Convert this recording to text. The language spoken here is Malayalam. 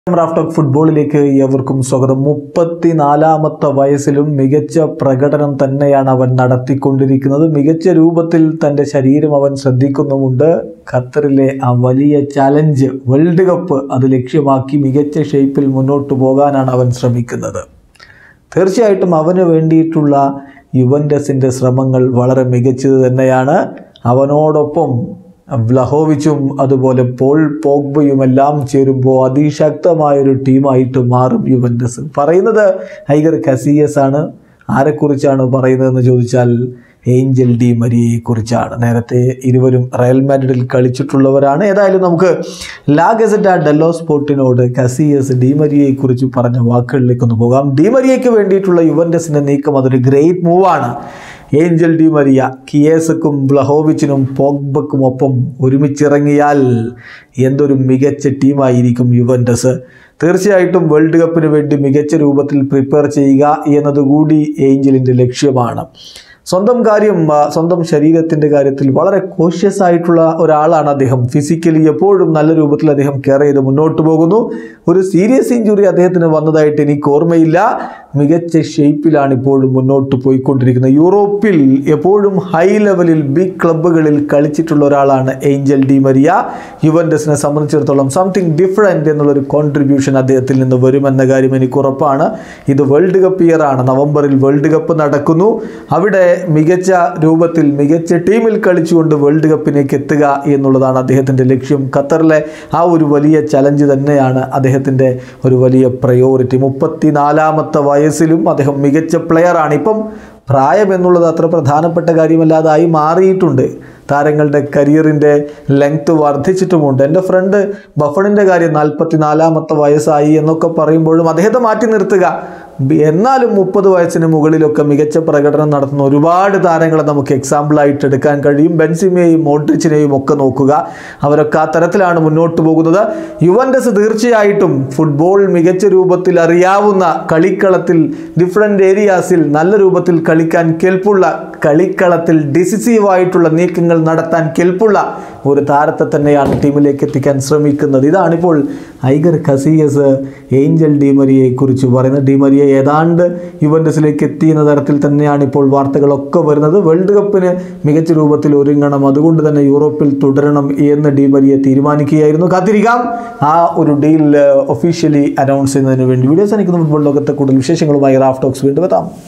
റാഫ്റ്റോക്ക് ഫുട്ബോളിലേക്ക് ഏവർക്കും സ്വാഗതം മുപ്പത്തിനാലാമത്തെ വയസ്സിലും മികച്ച പ്രകടനം തന്നെയാണ് അവൻ നടത്തിക്കൊണ്ടിരിക്കുന്നത് മികച്ച രൂപത്തിൽ തൻ്റെ ശരീരം അവൻ ശ്രദ്ധിക്കുന്നുമുണ്ട് ഖത്തറിലെ ആ വലിയ ചലഞ്ച് വേൾഡ് കപ്പ് അത് ലക്ഷ്യമാക്കി മികച്ച ഷേപ്പിൽ മുന്നോട്ട് പോകാനാണ് അവൻ ശ്രമിക്കുന്നത് തീർച്ചയായിട്ടും അവന് വേണ്ടിയിട്ടുള്ള യുവൻഡസിൻ്റെ ശ്രമങ്ങൾ വളരെ മികച്ചത് തന്നെയാണ് അവനോടൊപ്പം വ്ലഹോവിച്ചും അതുപോലെ പോൾ പോഗ്ബയും എല്ലാം ചേരുമ്പോൾ അതിശക്തമായൊരു ടീമായിട്ട് മാറും യുവൻഡസ് പറയുന്നത് ഹൈഗർ കസിയസ് ആണ് ആരെക്കുറിച്ചാണ് പറയുന്നതെന്ന് ചോദിച്ചാൽ ഏഞ്ചൽ ഡി മരിയയെ കുറിച്ചാണ് നേരത്തെ ഇരുവരും റയൽ മാഡ്രിഡിൽ കളിച്ചിട്ടുള്ളവരാണ് ഏതായാലും നമുക്ക് ലാഗസറ്റ ഡെല്ലോ സ്പോർട്ടിനോട് കസിയസ് ഡിമരിയയെ കുറിച്ച് പറഞ്ഞ വാക്കുകളിലേക്ക് ഒന്ന് പോകാം ഡിമരിയയ്ക്ക് വേണ്ടിയിട്ടുള്ള യുവൻഡസിന്റെ നീക്കം അതൊരു ഗ്രേറ്റ് മൂവാണ് ഏഞ്ചൽ ഡി മരിയ കിയേസക്കും ബ്ലഹോവിച്ചിനും പോഗ്ബക്കും ഒപ്പം ഒരുമിച്ചിറങ്ങിയാൽ എന്തൊരു മികച്ച ടീമായിരിക്കും യുവൻഡസ് തീർച്ചയായിട്ടും വേൾഡ് കപ്പിന് വേണ്ടി മികച്ച രൂപത്തിൽ പ്രിപ്പയർ ചെയ്യുക എന്നതുകൂടി ഏഞ്ചലിൻ്റെ ലക്ഷ്യമാണ് സ്വന്തം കാര്യം ആ, സ്വന്തം ശരീരത്തിൻ്റെ കാര്യത്തിൽ വളരെ കോഷ്യസ് ആയിട്ടുള്ള ഒരാളാണ് അദ്ദേഹം ഫിസിക്കലി എപ്പോഴും നല്ല രൂപത്തിൽ അദ്ദേഹം കെയർ ചെയ്ത് മുന്നോട്ട് പോകുന്നു ഒരു സീരിയസ് ഇഞ്ചുറി അദ്ദേഹത്തിന് വന്നതായിട്ട് എനിക്ക് ഓർമ്മയില്ല മികച്ച ഷേപ്പിലാണ് ഇപ്പോഴും മുന്നോട്ട് പോയിക്കൊണ്ടിരിക്കുന്നത് യൂറോപ്പിൽ എപ്പോഴും ഹൈ ലെവലിൽ ബിഗ് ക്ലബ്ബുകളിൽ കളിച്ചിട്ടുള്ള ഒരാളാണ് ഏഞ്ചൽ ഡി മരിയ യുവൻഡസിനെ സംബന്ധിച്ചിടത്തോളം സംതിങ് ഡിഫറെൻ്റ് എന്നുള്ളൊരു കോൺട്രിബ്യൂഷൻ അദ്ദേഹത്തിൽ നിന്ന് വരുമെന്ന കാര്യം എനിക്ക് ഉറപ്പാണ് ഇത് വേൾഡ് കപ്പ് ഇയർ ആണ് നവംബറിൽ വേൾഡ് കപ്പ് നടക്കുന്നു അവിടെ മികച്ച രൂപത്തിൽ മികച്ച ടീമിൽ കളിച്ചുകൊണ്ട് വേൾഡ് കപ്പിലേക്ക് എത്തുക എന്നുള്ളതാണ് അദ്ദേഹത്തിൻ്റെ ലക്ഷ്യം ഖത്തറിലെ ആ ഒരു വലിയ ചലഞ്ച് തന്നെയാണ് അദ്ദേഹത്തിൻ്റെ ഒരു വലിയ പ്രയോറിറ്റി മുപ്പത്തിനാലാമത്തെ വയസ്സിലും അദ്ദേഹം മികച്ച പ്ലെയറാണ് ഇപ്പം പ്രായം എന്നുള്ളത് അത്ര പ്രധാനപ്പെട്ട കാര്യമല്ലാതായി മാറിയിട്ടുണ്ട് താരങ്ങളുടെ കരിയറിൻ്റെ ലെങ്ത് വർദ്ധിച്ചിട്ടുമുണ്ട് എൻ്റെ ഫ്രണ്ട് ബഫണിൻ്റെ കാര്യം നാൽപ്പത്തി നാലാമത്തെ വയസ്സായി എന്നൊക്കെ പറയുമ്പോഴും അദ്ദേഹത്തെ മാറ്റി നിർത്തുക ബി- എന്നാലും മുപ്പത് വയസ്സിന് മുകളിലൊക്കെ മികച്ച പ്രകടനം നടത്തുന്ന ഒരുപാട് താരങ്ങളെ നമുക്ക് എക്സാമ്പിളായിട്ട് എടുക്കാൻ കഴിയും ബെൻസിമയെയും മോഡ്രിച്ചിനെയും ഒക്കെ നോക്കുക അവരൊക്കെ ആ തരത്തിലാണ് മുന്നോട്ട് പോകുന്നത് യുവൻഡസ് തീർച്ചയായിട്ടും ഫുട്ബോൾ മികച്ച രൂപത്തിൽ അറിയാവുന്ന കളിക്കളത്തിൽ ഡിഫറെൻ്റ് ഏരിയാസിൽ നല്ല രൂപത്തിൽ കളിക്കാൻ കെൽപ്പുള്ള കളിക്കളത്തിൽ ഡിസിസീവ് ആയിട്ടുള്ള നീക്കങ്ങൾ നടത്താൻ കെൽപ്പുള്ള ഒരു താരത്തെ തന്നെയാണ് ടീമിലേക്ക് എത്തിക്കാൻ ശ്രമിക്കുന്നത് ഇതാണിപ്പോൾ ഐഗർ ഖസീയസ് ഏഞ്ചൽ ഡിമരിയെ കുറിച്ച് പറയുന്നത് ഡിമരിയ ഏതാണ്ട് യുവൻഡസിലേക്ക് എത്തിയെന്ന തരത്തിൽ തന്നെയാണ് ഇപ്പോൾ വാർത്തകളൊക്കെ വരുന്നത് വേൾഡ് കപ്പിന് മികച്ച രൂപത്തിൽ ഒരുങ്ങണം അതുകൊണ്ട് തന്നെ യൂറോപ്പിൽ തുടരണം എന്ന് ഡിമരിയെ തീരുമാനിക്കുകയായിരുന്നു കാത്തിരിക്കാം ആ ഒരു ഡീൽ ഒഫീഷ്യലി അനൗൺസ് ചെയ്യുന്നതിന് വേണ്ടി വീഡിയോസ് എനിക്ക് ഫുട്ബോൾ ലോകത്തെ കൂടുതൽ വിശേഷങ്ങളുമായി റാഫ് ടോക്സ് വീണ്ടും എത്താം